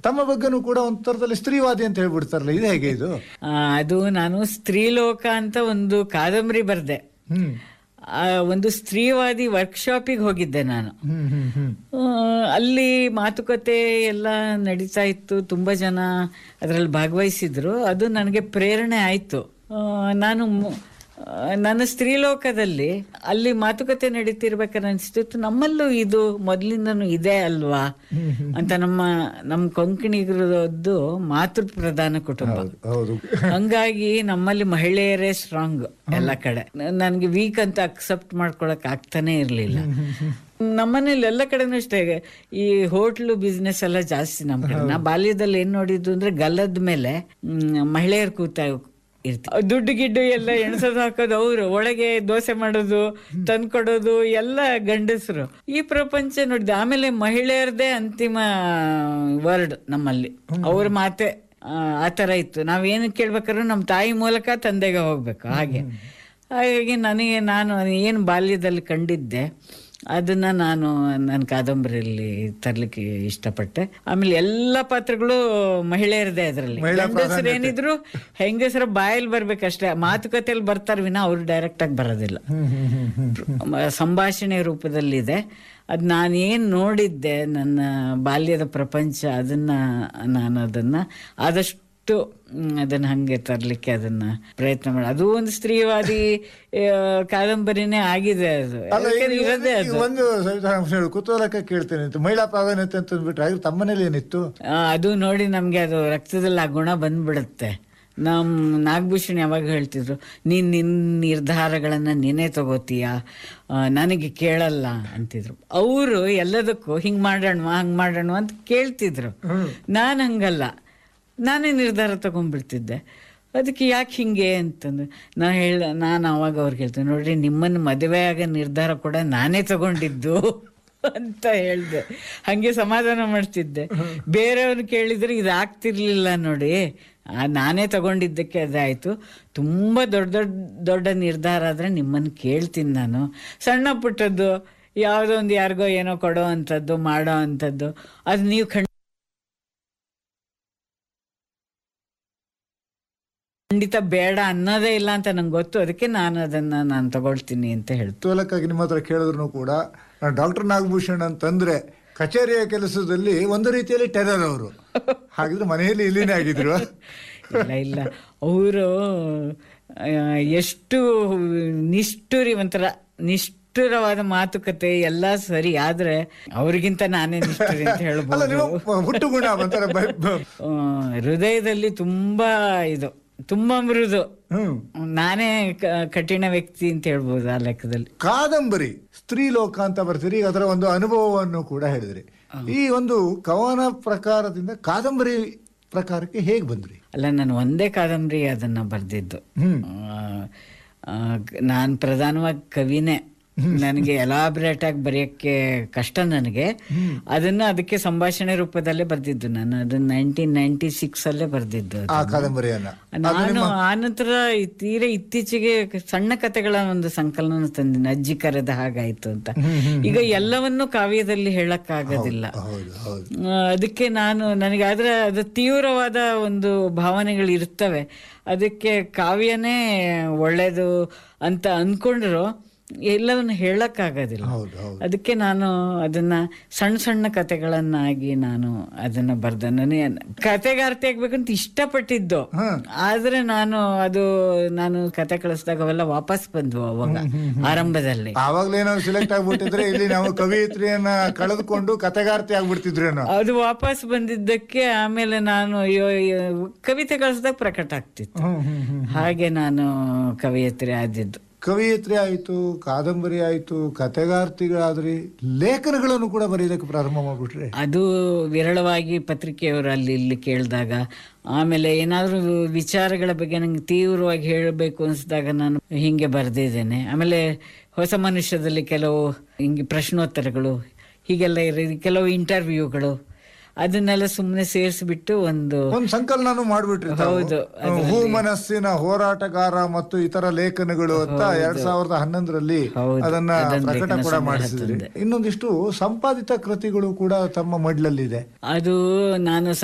ತಮ್ಮ ಬಗ್ಗೆನೂ ಕೂಡ ಒಂದು ತರದಲ್ಲಿ ಸ್ತ್ರೀವಾದಿ ಅಂತ ಹೇಳ್ಬಿಡ್ತಾರಲ್ಲ ಇದು ಹೇಗೆ ಇದು ಆ, ಅದು ನಾನು ಸ್ತ್ರೀಲೋಕ ಅಂತ ಒಂದು ಕಾದಂಬರಿ ಬರ್ದೆ ಹ್ಮ್ ಆ, ಒಂದು ಸ್ತ್ರೀವಾದಿ ವರ್ಕ್ಶಾಪಿಗೆ ಹೋಗಿದ್ದೆ ನಾನು ಹ್ಮ್ ಹ್ಮ್ ಹ್ಮ್ ಆ, ಅಲ್ಲಿ ಮಾತುಕತೆ ಎಲ್ಲ ನಡೀತಾ ಇತ್ತು ತುಂಬ ಜನ ಅದರಲ್ಲಿ ಭಾಗವಹಿಸಿದ್ರು ಅದು ನನಗೆ ಪ್ರೇರಣೆ ಆಯಿತು ನಾನು ಮು- ಆ, ನನ್ನ ಸ್ತ್ರೀಲೋಕದಲ್ಲಿ ಅಲ್ಲಿ ಮಾತುಕತೆ ನಡೀತಿರ್ಬೇಕಾದ್ರೆ ಅನಿಸ್ತಿತ್ತು ನಮ್ಮಲ್ಲೂ ಇದು ಮೊದಲಿಂದನೂ ಇದೆ ಅಲ್ವಾ ಅಂತ ನಮ್ಮ ನಮ್ಮ ಕೊಂಕಣಿಗರದ್ದು ಮಾತೃ ಪ್ರಧಾನ ಕುಟುಂಬ ಹೌದು ಹಂಗಾಗಿ ನಮ್ಮಲ್ಲಿ ಮಹಿಳೆಯರೇ ಸ್ಟ್ರಾಂಗ್ ಎಲ್ಲ ಕಡೆ ನನಗೆ ವೀಕ್ ಅಂತ ಅಕ್ಸೆಪ್ಟ್ ಮಾಡ್ಕೊಳಕ್ ಆಗ್ತಾನೆ ಇರ್ಲಿಲ್ಲ ನಮ್ಮನೇಲಿ ಎಲ್ಲ ಕಡೆನೂ ಅಷ್ಟೇ ಈ ಹೋಟ್ಲು ಬಿಸ್ನೆಸ್ ಎಲ್ಲ ಜಾಸ್ತಿ ನಮ್ಮ ಕಡೆ ನಾ ಬಾಲ್ಯದಲ್ಲಿ ಏನ್ ನೋಡಿದ್ದು ಅಂದ್ರೆ ಗಲ್ಲದ ಮೇಲೆ ಮ್, ಮಹಿಳೆಯರು ಕೂತ ಇರ್ತಾರೆ ದುಡ್ಡು ಗಿಡ್ಡು ಎಲ್ಲ ಎಣಸೋದು ಹಾಕೋದು ಅವರು ಒಳಗೆ ದೋಸೆ ಮಾಡೋದು ತಂದ್ಕೊಡೋದು ಎಲ್ಲ ಗಂಡಸರು ಈ ಪ್ರಪಂಚ ನೋಡಿದೆ ಆಮೇಲೆ ಮಹಿಳೆಯರದೇ ಅಂತಿಮ ವರ್ಡ್ ನಮ್ಮಲ್ಲಿ ಅವ್ರ ಮಾತೆ ಆ, ಆ ಥರ ಇತ್ತು ನಾವೇನು ಕೇಳ್ಬೇಕಾದ್ರೂ ನಮ್ಮ ತಾಯಿ ಮೂಲಕ ತಂದೆಗೆ ಹೋಗ್ಬೇಕು ಹಾಗೆ ಹಾಗಾಗಿ ನನಗೆ ನಾನು ಏನು ಬಾಲ್ಯದಲ್ಲಿ ಕಂಡಿದ್ದೆ ಅದನ್ನ ನಾನು ನನ್ನ ಕಾದಂಬರಿಯಲ್ಲಿ ತರ್ಲಿಕ್ಕೆ ಇಷ್ಟಪಟ್ಟೆ ಆಮೇಲೆ ಎಲ್ಲ ಪಾತ್ರಗಳು ಮಹಿಳೆಯರದೇ ಅದರಲ್ಲಿ ಗಂಡಸರು ಏನಿದ್ರು ಹೆಂಗಸರ ಬಾಯಲ್ಲಿ ಬರ್ಬೇಕಷ್ಟೇ ಮಾತುಕತೆಯಲ್ಲಿ ಬರ್ತಾರೆ ವಿನ ಅವ್ರು ಡೈರೆಕ್ಟ್ ಆಗಿ ಬರೋದಿಲ್ಲ ಹ್ಮ್ ಹ್ಮ್ ಹ್ಮ್ ಹ್ಮ್ ಮ- ಸಂಭಾಷಣೆ ರೂಪದಲ್ಲಿದೆ ಅದು ನಾನೇನು ನೋಡಿದ್ದೆ ನನ್ನ ಬಾಲ್ಯದ ಪ್ರಪಂಚ ಅದನ್ನ ನಾನು ಅದನ್ನ ಆದಷ್ಟು ಮ್, ಅದನ್ನ ಹಂಗೆ ತರಲಿಕ್ಕೆ ಅದನ್ನ ಪ್ರಯತ್ನ ಮಾಡಿ ಅದು ಒಂದು ಸ್ತ್ರೀವಾದಿ ಆ, ಕಾದಂಬರಿನೇ ಆಗಿದೆ ಅದು ಅಲ್ಲ ಈಗ ಯಾಕಂದ್ರೆ ಇರೋದೇ ಈಗ ಅದು ಒಂದು ಸವಿತಾ ಅಂಶ ಹೇಳು, ಕುತೂಹಲಕ್ಕೆ ಕೇಳ್ತೇನೆ ಅಂತ ಮಹಿಳಾ ಪ್ರಾಧಾನ್ಯತೆ ಅಂತ ಅಂದ್ಬಿಟ್ರೆ ಹಾಗೆ ತಮ್ಮನೇಲಿ ಏನಿತ್ತು ಆ, ಅದು ನೋಡಿ ನಮಗೆ ಅದು ರಕ್ತದಲ್ಲಿ ಆ ಗುಣ ಬಂದ್ಬಿಡುತ್ತೆ ನಮ್ ನಾಗಭೂಷಣ್ ಯಾವಾಗ ಹೇಳ್ತಿದ್ರು ನೀನ್ ನಿನ್ನ ನಿರ್ಧಾರಗಳನ್ನ ನೀನೇ ತಗೋತೀಯ ಆ, ನನಗೆ ಕೇಳಲ್ಲ ಅಂತಿದ್ರು ಅವರು ಎಲ್ಲದಕ್ಕೂ ಹಿಂಗ್ ಮಾಡೋಣ ಹಂಗ್ ಮಾಡೋಣ ಅಂತ ಕೇಳ್ತಿದ್ರು ನಾನು ಹಂಗಲ್ಲ ನಾನೇ ನಿರ್ಧಾರ ತಗೊಂಡ್ಬಿಡ್ತಿದ್ದೆ ಅದಕ್ಕೆ ಯಾಕೆ ಹಿಂಗೆ ಅಂತಂದ್ರೆ ನಾ ಹೇಳ ನಾನು ಅವಾಗ ಅವ್ರಿಗೆ ಹೇಳ್ತೇನೆ ನೋಡ್ರಿ ನಿಮ್ಮನ್ನು ಮದುವೆ ಆಗೋ ನಿರ್ಧಾರ ಕೂಡ ನಾನೇ ತಗೊಂಡಿದ್ದು ಅಂತ ಹೇಳ್ದೆ ಹಂಗೆ ಸಮಾಧಾನ ಮಾಡ್ತಿದ್ದೆ ಬೇರೆಯವ್ರು ಕೇಳಿದ್ರೆ ಇದು ಆಗ್ತಿರ್ಲಿಲ್ಲ ನೋಡಿ ಆ, ನಾನೇ ತಗೊಂಡಿದ್ದಕ್ಕೆ ಅದಾಯ್ತು ತುಂಬ ದೊಡ್ಡ ದೊಡ್ಡ ದೊಡ್ಡ ನಿರ್ಧಾರ ಆದರೆ ನಿಮ್ಮನ್ನು ಕೇಳ್ತೀನಿ ನಾನು ಸಣ್ಣ ಪುಟ್ಟದ್ದು ಯಾವುದೋ ಒಂದು ಯಾರಿಗೋ ಏನೋ ಕೊಡೋ ಅಂಥದ್ದು ಮಾಡೋ ಅಂಥದ್ದು ಅದು ನೀವು ಖಂಡ ಖಂಡಿತ ಬೇಡ ಅನ್ನೋದೇ ಇಲ್ಲ ಅಂತ ನಂಗೆ ಗೊತ್ತು ಅದಕ್ಕೆ ನಾನು ಅದನ್ನ ನಾನು ತಗೊಳ್ತೀನಿ ಅಂತ ಹೇಳ್ತು ಕುತೂಹಲಕ್ಕಾಗಿ ನಿಮ್ಮ ಹತ್ರ ಕೇಳಿದ್ರು ಕೂಡ ಡಾಕ್ಟರ್ ನಾಗಭೂಷಣ್ ಅಂತಂದ್ರೆ ಕಚೇರಿಯ ಕೆಲಸದಲ್ಲಿ ಒಂದು ರೀತಿಯಲ್ಲಿ ಟೆರರ್ ಅವರು ಹಾಗಿದ್ರೆ ಮನೆಯಲ್ಲಿ ಇಲ್ಲಿನೇ ಆಗಿದ್ರು ಇಲ್ಲ ಇಲ್ಲ ಅವರು ಎಷ್ಟು ನಿಷ್ಠುರಿ ಒಂಥರ ನಿಷ್ಠುರವಾದ ಮಾತುಕತೆ ಎಲ್ಲ ಸರಿ ಆದ್ರೆ ಅವ್ರಿಗಿಂತ ನಾನೇ ನಿಷ್ಠುರಿ ಅಂತ ಅಲ್ಲ ಹೇಳ್ಬೋದು ನೀವು ಹುಟ್ಟು ಗುಣ ಒಂಥರ ಬ- ಬ- ಆ, ಹೃದಯದಲ್ಲಿ ತುಂಬಾ ಇದು ತುಂಬಾ ಮೃದು ಹ್ಮ್ ನಾನೇ ಕ- ಕಠಿಣ ವ್ಯಕ್ತಿ ಅಂತ ಹೇಳ್ಬೋದು ಆ ಲೆಕ್ಕದಲ್ಲಿ ಕಾದಂಬರಿ ಸ್ತ್ರೀ ಲೋಕ ಅಂತ ಬರ್ತೀರಿ ಈಗ ಅದರ ಒಂದು ಅನುಭವವನ್ನು ಕೂಡ ಹೇಳಿದ್ರಿ ಈ ಒಂದು ಕವನ ಪ್ರಕಾರದಿಂದ ಕಾದಂಬರಿ ಪ್ರಕಾರಕ್ಕೆ ಹೇಗೆ ಬಂದ್ರಿ ಅಲ್ಲ ನಾನು ಒಂದೇ ಕಾದಂಬರಿ ಅದನ್ನ ಬರೆದಿದ್ದು ಹ್ಮ್. ನಾನು ಪ್ರಧಾನವಾಗಿ ಕವಿನೇ ನನಗೆ ಎಲಾಬ್ರೇಟ್ ಆಗಿ ಬರೆಯಕ್ಕೆ ಕಷ್ಟ ನನಗೆ ಅದನ್ನ ಅದಕ್ಕೆ ಸಂಭಾಷಣೆ ರೂಪದಲ್ಲೇ ಬರ್ದಿದ್ದು ನಾನು ಅದನ್ನ ನೈನ್ಟೀನ್ ನೈನ್ಟಿ ಸಿಕ್ಸ್ ಅಲ್ಲೇ ಬರ್ದಿದ್ದು ಅದು. ಆ ಕಾದಂಬರಿಯನ್ನ ನಾನು ಆನಂತರ ಈ ತೀರಾ ಇತ್ತೀಚೆಗೆ ಸಣ್ಣ ಕಥೆಗಳ ಒಂದು ಸಂಕಲನ ತಂದಿನಿ ಅಜ್ಜಿ ಕರೆದ ಹಾಗಾಯ್ತು ಅಂತ ಈಗ ಎಲ್ಲವನ್ನೂ ಕಾವ್ಯದಲ್ಲಿ ಹೇಳಕ್ ಆಗೋದಿಲ್ಲ ಹೌದು ಹೌದು ಆ, ಅದಕ್ಕೆ ನಾನು ನನಗೆ ಆದ್ರೆ ಅದು ತೀವ್ರವಾದ ಒಂದು ಭಾವನೆಗಳು ಇರ್ತವೆ ಅದಕ್ಕೆ ಕಾವ್ಯನೇ ಒಳ್ಳೇದು ಅಂತ ಅನ್ಕೊಂಡ್ರು ಎಲ್ಲವನ್ನು ಹೇಳಕ್ಕಾಗೋದಿಲ್ಲ ಹೌದು ಹೌದು ಅದಕ್ಕೆ ನಾನು ಅದನ್ನ ಸಣ್ಣ ಸಣ್ಣ ಕತೆಗಳನ್ನಾಗಿ ನಾನು ಅದನ್ನ ಬರ್ದೆ ನನಗೆ ಕತೆಗಾರ್ತಿ ಆಗ್ಬೇಕಂತ ಇಷ್ಟಪಟ್ಟಿದ್ದು ಆದ್ರೆ ನಾನು ಅದು ನಾನು ಕತೆ ಕಳಿಸಿದಾಗ ಅವೆಲ್ಲ ವಾಪಸ್ ಬಂದ್ವು ಅವಾಗ ಆರಂಭದಲ್ಲಿ ಆವಾಗ್ಲೇ ಏನಾದ್ರು ಸಿಲೆಕ್ಟ್ ಆಗ್ಬಿಟ್ಟಿದ್ರೆ ಇಲ್ಲಿ ನಾವು ಕವಿಯತ್ರಿಯನ್ನ ಕಳೆದುಕೊಂಡು ಕತೆಗಾರ್ತಿ ಆಗ್ಬಿಡ್ತಿದ್ರೇನೋ ಅದು ವಾಪಸ್ ಬಂದಿದ್ದಕ್ಕೆ ಆಮೇಲೆ ನಾನು ಅಯ್ಯೋ, ಅಯ್ಯೋ, ಕವಿತೆ ಕಳಿಸಿದಾಗ ಪ್ರಕಟ ಆಗ್ತಿತ್ತು ಹ್ಮ್ ಹ್ಮ್ ಹ್ಮ್ ಹಾಗೆ ನಾನು ಕವಿಯತ್ರಿ ಆದಿದ್ದು ಕವಿಯತ್ರಿ ಆಯ್ತು ಕಾದಂಬರಿ ಆಯ್ತು ಕತೆಗಾರ್ತಿಗಳಾದ್ರಿ ಲೇಖನಗಳನ್ನು ಕೂಡ ಬರೆಯೋದಕ್ಕೆ ಪ್ರಾರಂಭ ಮಾಡ್ಬಿಟ್ರೆ ಅದು ವಿರಳವಾಗಿ ಪತ್ರಿಕೆಯವರು ಅಲ್ಲಿ ಇಲ್ಲಿ ಕೇಳಿದಾಗ ಆಮೇಲೆ ಏನಾದರೂ ವಿಚಾರಗಳ ಬಗ್ಗೆ ನಂಗೆ ತೀವ್ರವಾಗಿ ಹೇಳಬೇಕು ಅನಿಸಿದಾಗ ನಾನು ಹಿಂಗೆ ಬರೆದಿದ್ದೇನೆ ಆಮೇಲೆ ಹೊಸ ಮನುಷ್ಯದಲ್ಲಿ ಕೆಲವು ಹಿಂಗೆ ಪ್ರಶ್ನೋತ್ತರಗಳು ಹೀಗೆಲ್ಲ ಇರೋ ಕೆಲವು ಇಂಟರ್ವ್ಯೂಗಳು ಅದನ್ನೆಲ್ಲ ಸುಮ್ಮನೆ ಸೇರಿಸ್ಬಿಟ್ಟು ಒಂದು ಒಂದು ಸಂಕಲನ ಮಾಡ್ಬಿಟ್ರಿ ತಾವು. ಹೌದು, ಹೂ ಮನಸ್ಸಿನ ಹೋರಾಟಗಾರ ಮತ್ತು ಇತರ ಲೇಖನಗಳು ಅಂತ ಎರಡ್ ಸಾವಿರದ ಹನ್ನೊಂದರಲ್ಲಿ ಹೌದು, ಅದನ್ನ ಅದನ್ನ ಪ್ರಕಟ ಲೇಖನ ಕೂಡ ಸಂಗ್ರಹ ಮಾಡಿಸಿದ್ರಿ ತಂದೆ. ಇನ್ನೊಂದಿಷ್ಟು ಸಂಪಾದಿತ ಕೃತಿಗಳು ಕೂಡ ತಮ್ಮ ಮಡ್ಲಲ್ಲಿದೆ ಅದು ನಾನು